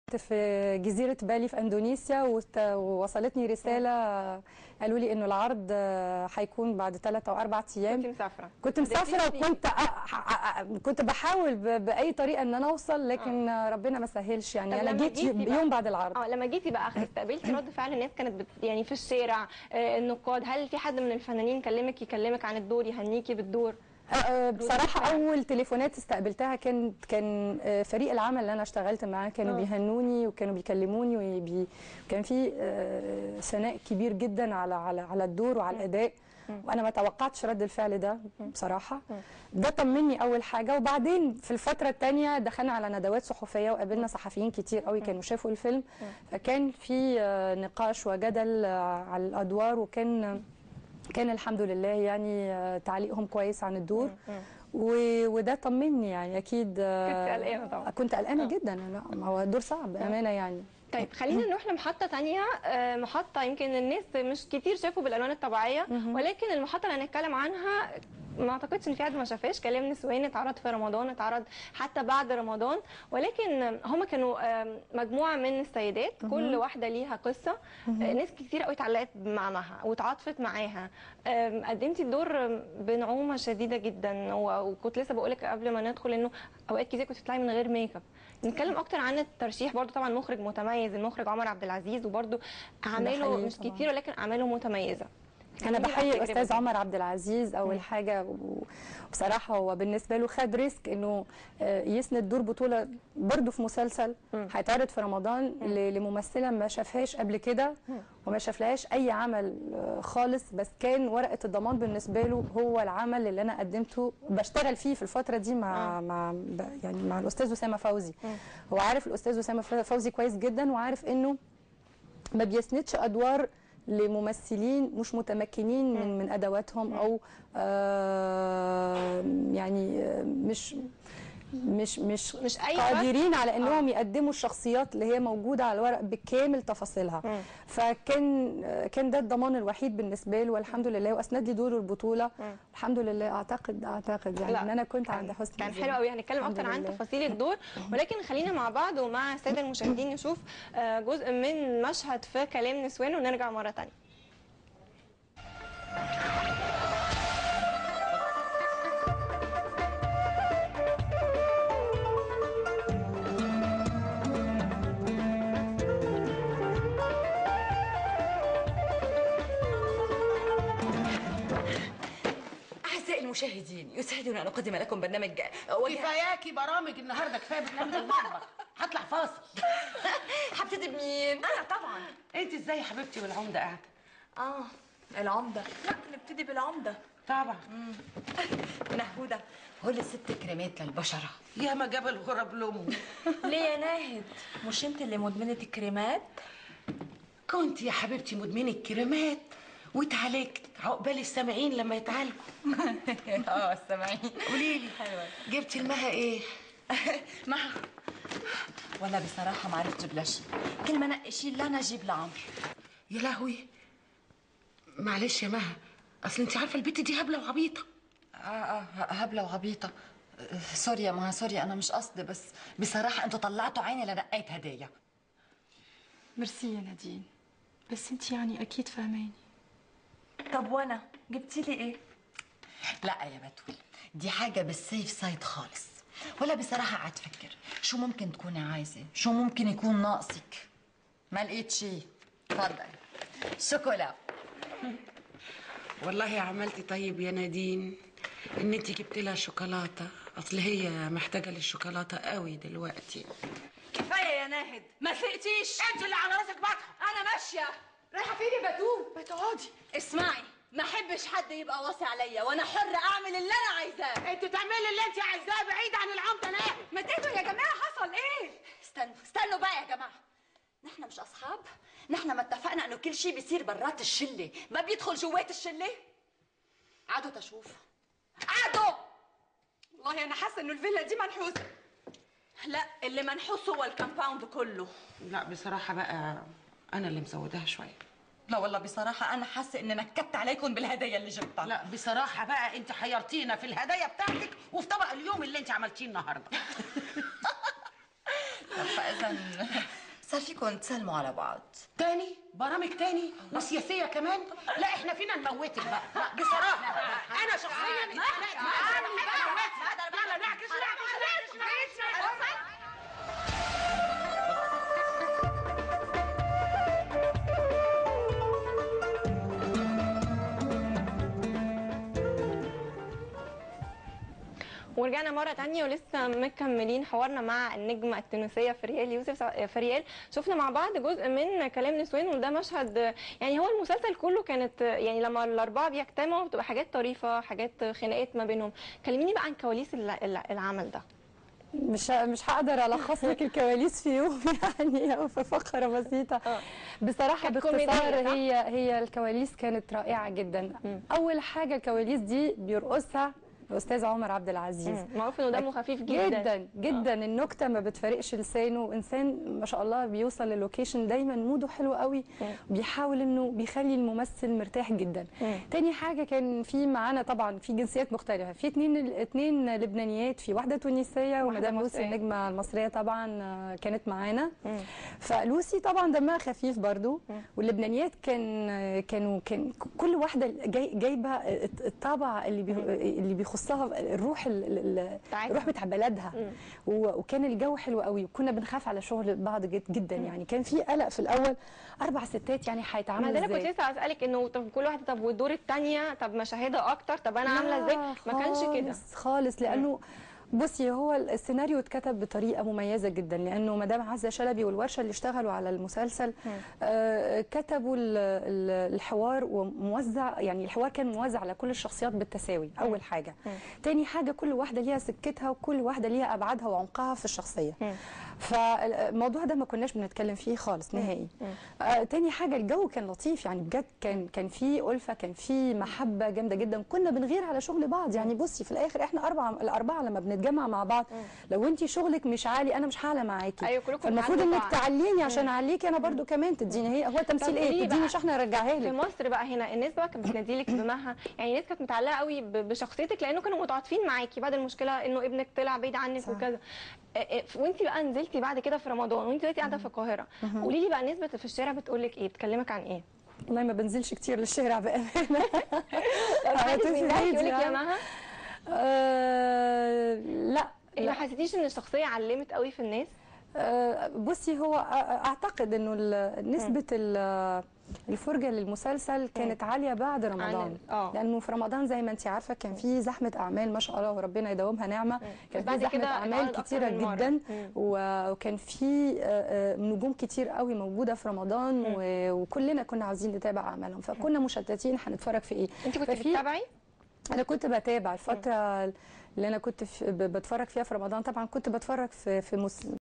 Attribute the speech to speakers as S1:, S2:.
S1: في جزيرة بالي في أندونيسيا وست- ووصلتني رسالة قالوا لي إنه العرض آه، هيكون بعد ثلاث أو أربع أيام
S2: كنت مسافره
S1: كنت مسافرة وكنت أ- أ- أ- كنت بحاول ب- بأي طريقة إن أنا أوصل لكن ربنا ما سهلش يعني
S2: طب
S1: أنا
S2: لما
S1: جيت
S2: جيتي بقى-
S1: يوم بعد العرض
S2: اه لما جيتي بقى استقبلتي رد فعل الناس كانت بت... يعني في الشارع آه، النقاد هل في حد من الفنانين كلمك يكلمك عن الدور يهنيكي بالدور
S1: أه، بصراحة أول تليفونات استقبلتها كان كان أه، فريق العمل اللي أنا اشتغلت معاه كانوا
S2: آه.
S1: بيهنوني وكانوا بيكلموني وبي كان في أه، ثناء كبير جدا على على على الدور وعلى الأداء وأنا ما توقعتش رد الفعل ده بصراحة ده طمني أول حاجة وبعدين في الفترة الثانية دخلنا على ندوات صحفية وقابلنا صحفيين كتير قوي كانوا شافوا الفيلم فكان في أه، نقاش وجدل أه، على الأدوار وكان كان الحمد لله يعني آه، تعليقهم كويس عن الدور و- وده طمني يعني اكيد آه،
S2: كنت قلقانة طبعا.
S1: كنت قلقانه جدا لا ما هو الدور صعب بامانه يعني
S2: طيب خلينا نروح لمحطة تانية آه، محطة يمكن الناس مش كتير شافوا بالألوان الطبيعية ولكن المحطة اللي هنتكلم عنها ما اعتقدش ان في حد ما شافهاش كلام نسوان اتعرض في رمضان اتعرض حتى بعد رمضان ولكن هم كانوا آم، مجموعه من السيدات كل واحده ليها قصه آه، ناس كتير قوي اتعلقت بمعناها وتعاطفت معاها آم، قدمتي الدور بنعومه شديده جدا و- وكنت لسه بقول لك قبل ما ندخل انه اوقات كتير كنت بتطلعي من غير ميك اب نتكلم اكتر عن الترشيح برضو طبعا مخرج متميز المخرج عمر عبد العزيز وبرضو اعماله
S1: حقيقي
S2: مش
S1: طبعاً.
S2: كتير ولكن اعماله متميزه
S1: انا
S2: كلميني بقى
S1: بحيي
S2: عن التجربة
S1: الاستاذ
S2: دي.
S1: عمر عبد العزيز اول حاجه و- وبصراحه هو بالنسبه له خد ريسك انه آه، يسند دور بطوله برضه في مسلسل هيتعرض في رمضان ل- لممثله ما شافهاش قبل كده وما شافلهاش اي عمل آه، خالص بس كان ورقه الضمان بالنسبه له هو العمل اللي انا قدمته بشتغل فيه في الفتره دي مع مع ب- يعني مع الاستاذ اسامه فوزي هو عارف الاستاذ اسامه فوزي كويس جدا وعارف انه ما بيسندش ادوار لممثلين مش متمكنين من من ادواتهم او آه يعني آه، مش مش مش
S2: مش أي
S1: قادرين على انهم يقدموا الشخصيات اللي هي موجوده على الورق بكامل تفاصيلها فكان آه، كان ده الضمان الوحيد بالنسبه له والحمد لله واسند لي دور البطوله الحمد لله اعتقد اعتقد يعني
S2: لا،
S1: ان انا كنت
S2: كان-
S1: عند حسن
S2: كان
S1: الظن.
S2: حلو قوي هنتكلم
S1: الحمد
S2: اكتر عن
S1: لله.
S2: تفاصيل الدور ولكن خلينا مع بعض ومع الساده المشاهدين نشوف آه، جزء من مشهد في كلام نسوان ونرجع مره تانية
S3: أعزائي المشاهدين يسعدنا أن نقدم لكم برنامج وجه
S4: كفاياكي برامج النهارده كفايه برنامج المطبخ هطلع فاصل
S3: هبتدي بمين؟ أنا طبعا
S4: انت ازاي يا حبيبتي والعمده قاعده
S3: آه العمدة لا نبتدي بالعمدة
S4: طبعا
S3: نهودة هو ست كريمات للبشرة
S4: يا ما جاب الغراب لامه
S3: ليه يا ناهد؟ مش أنت اللي مدمنة الكريمات؟
S4: كنت يا حبيبتي مدمنه كريمات واتعالجت عقبال السامعين لما يتعالجوا
S3: اه سامعين
S4: قولي لي جبتي المها ايه
S3: ما ولا بصراحة ما عرفت أجيب لها شيء كل ما نقي شيء لا أنا أجيب لعمرو
S4: يا لهوي معلش يا مها اصل انت عارفه البت دي هبله وعبيطه
S5: اه اه هبله وعبيطه آه، سوري يا ما سوري انا مش قصدي بس بصراحه انتوا طلعتوا عيني لنقيت هدايا
S1: ميرسي يا نادين بس انت يعني اكيد فاهماني
S3: طب وأنا جبتي لي إيه؟
S5: لا يا بتول دي حاجه بالسيف سايد خالص ولا بصراحه قاعد افكر شو ممكن تكوني عايزه شو ممكن يكون ناقصك ما لقيت شيء تفضل شوكولا
S4: والله عملتي طيب يا نادين ان انت جبت لها شوكولاته اصل هي محتاجه للشوكولاته قوي دلوقتي
S3: كفاية يا ناهد ما سقتيش
S4: انت اللي على راسك بطحه
S3: أنا ماشية رايحة فين يا بتول؟ بتقعدي اسمعي ما احبش حد يبقى واصي عليا وانا حرة اعمل اللي انا عايزاه
S4: انت تعملي اللي انت عايزاه بعيد عن العمده ناهد
S3: ما تهدوا يا جماعة حصل ايه؟ استنوا استنوا بقى يا جماعة نحن مش اصحاب نحن ما اتفقنا انه كل شيء بيصير برات الشلة ما بيدخل جوات الشلة قعدوا تشوف قعدوا والله انا حاسة انه الفيلا دي منحوسة لا اللي منحوس هو الكامباوند كله
S4: لا بصراحه بقى انا اللي مسوداها شويه
S5: لا والله بصراحه انا حاسه اني نكدت عليكم بالهدايا اللي جبتها
S4: لا بصراحه بقى انت حيرتينا في الهدايا بتاعتك وفي طبق اليوم اللي انت عملتيه النهارده
S5: طب فاذا صار فيكم تسلموا على بعض
S4: تاني برامج تاني وسياسيه كمان لا احنا فينا نموتك بقى بصراحه بقى. انا شخصيا اتخانقت معاك. يلا نعكس نعكس نعكس
S2: ورجعنا مرة تانية ولسه مكملين حوارنا مع النجمة التونسية فريال يوسف سع- فريال شفنا مع بعض جزء من كلام نسوان وده مشهد يعني هو المسلسل كله كانت يعني لما الأربعة بيجتمعوا بتبقى حاجات طريفة حاجات خناقات ما بينهم كلميني بقى عن كواليس ال- ال- العمل ده
S1: مش مش هقدر الخص لك الكواليس في يوم يعني او في فقره بسيطه بصراحه
S2: كانت
S1: باختصار
S2: كوميدية، صح؟
S1: هي هي الكواليس كانت رائعه جدا اول حاجه الكواليس دي بيرقصها الاستاذ عمر عبد العزيز
S2: معروف انه دمه خفيف جدا
S1: جدا جدا النكته ما بتفارقش لسانه انسان ما شاء الله بيوصل للوكيشن دايما موده حلو قوي بيحاول انه بيخلي الممثل مرتاح جدا تاني حاجه كان في معانا طبعا في جنسيات مختلفه في اتنين اتنين لبنانيات في واحده تونسيه ومدام لوسي
S2: مصرية.
S1: النجمه المصريه طبعا آه، كانت معانا فلوسي طبعا دمها خفيف برضو واللبنانيات كان كانوا كان كل واحده جاي جايبه الطابع اللي بي اللي بيخصها الروح ال- ال-
S2: بتاعتها.
S1: الروح بتاع بلدها و- وكان الجو حلو قوي وكنا بنخاف على شغل بعض جد جدا يعني كان في قلق في الاول اربع ستات يعني
S2: ما
S1: هيتعاملوا
S2: ده انا كنت
S1: ازاي
S2: لسه اسالك انه طب كل واحده طب والدور الثانيه طب مشاهدها اكتر طب انا عامله ازاي ما كانش كده
S1: خالص- خالص لانه بصي هو السيناريو اتكتب بطريقه مميزه جدا لانه مدام عزه شلبي والورشه اللي اشتغلوا على المسلسل آه كتبوا ال- ال- الحوار وموزع يعني الحوار كان موزع على كل الشخصيات بالتساوي اول حاجه تاني حاجه كل واحده ليها سكتها وكل واحده ليها ابعادها وعمقها في الشخصيه فالموضوع ده ما كناش بنتكلم فيه خالص نهائي آه تاني حاجه الجو كان لطيف يعني بجد كان كان في الفه كان في محبه جامده جدا كنا بنغير على شغل بعض يعني بصي في الاخر احنا اربعه الاربعه لما بنتجمع مع بعض لو انت شغلك مش عالي انا مش هعلى معاكي
S2: أيوة، كلكم
S1: فالمفروض
S2: بتعلوا
S1: انك
S2: بعض.
S1: تعليني عشان اعليكي انا برضو كمان تديني هي هو تمثيل
S2: قولي
S1: ايه
S2: بقى،
S1: تديني شحنه ارجعها
S2: في
S1: لك
S2: مصر بقى هنا الناس بقى كانت بتناديلك بمها يعني الناس كانت متعلقه قوي ب- بشخصيتك لانه كانوا متعاطفين معاكي بعد المشكله انه ابنك طلع بعيد عنك وكذا وانت بقى نزلتي بعد كده في رمضان وانت دلوقتي قاعده في القاهره قولي لي بقى الناس بت- في الشارع بتقول لك ايه بتكلمك عن ايه
S1: والله ما بنزلش كتير للشارع بامانه
S2: حد
S1: في
S2: من ده
S1: البيت
S2: يقول لك يا
S1: يعني.
S2: مها
S1: آه لا
S2: ما
S1: لا
S2: حسيتيش ان الشخصيه علمت قوي في الناس
S1: آه، بصي هو أ- اعتقد انه ال- نسبه ال- الفرجه للمسلسل كانت عاليه بعد رمضان
S2: آه.
S1: لانه في رمضان زي ما انت عارفه كان في زحمه اعمال ما شاء الله وربنا يدومها نعمه كان
S2: بعد
S1: في زحمه
S2: كده
S1: اعمال
S2: اتعرض أكتر
S1: كتيره
S2: من مرة.
S1: جدا
S2: مم.
S1: و- وكان في آه، آه، نجوم كتير قوي موجوده في رمضان و- وكلنا كنا عاوزين نتابع اعمالهم فكنا مشتتين هنتفرج في ايه
S2: انت كنت
S1: ففي-
S2: بتتابعي
S1: انا كنت بتابع الفتره اللي انا كنت في ب- بتفرج فيها في رمضان طبعا كنت بتفرج في في مس-